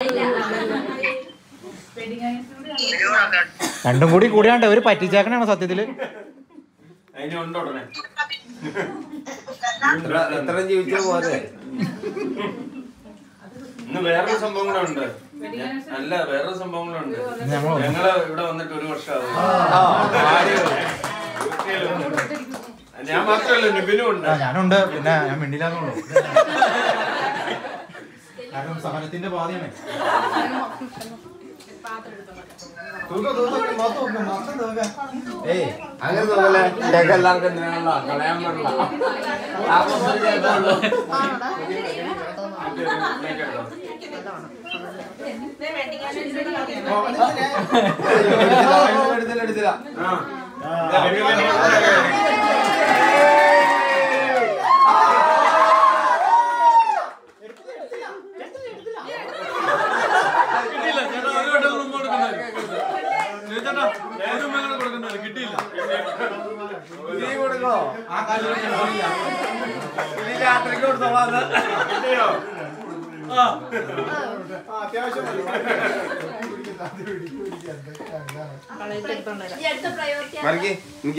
രണ്ടും കൂടി കൂടിയാണ്ട് ഒരു പറ്റിച്ചേക്കണാണ് സത്യത്തില് അതിനുണ്ട് ഉടനെ എത്ര ജീവിച്ച പോലെ ഇന്ന് വേറൊരു സംഭവം കൂടെ ഉണ്ട് അല്ല വേറൊരു സംഭവം കൂടെ ഉണ്ട് ഞങ്ങൾ ഞങ്ങള് ഇവിടെ വന്നിട്ട് ഒരു വർഷം ഞാൻ മാത്രമല്ല നിബിനും ഉണ്ട് ആ, ഞാനുണ്ട് പിന്നെ ഞാൻ മിണ്ടില്ലാന്നുള്ളൂ കാരണം സഹനത്തിന്റെ പാതയാണ് ഏയ് അങ്ങനെ തോന്നല്ലേ കേക്ക് എല്ലാവർക്കും എന്തിനാണല്ലോ കളയാൻ പാടില്ല ആഘോഷം കേൾക്കുള്ളൂ എടുത്തില്ല എടുത്തില്ല കിട്ടിയില്ല ചേട്ടാ ഒരു വട്ടം മുമ്പ് കൊടുക്കണ്ടായിരുന്നു ചേട്ടാ ഒരു മേലെ കൊടുക്കണ്ടായിരുന്നു കിട്ടിയില്ല നീ കൊടുക്കോ ഇനി രാത്രിക്ക് കൊടുത്തോളാം അത്. കിട്ടിയോ ആ അത്യാവശ്യം ഈ അടുത്ത പ്രയോറിറ്റി മറിക്ക്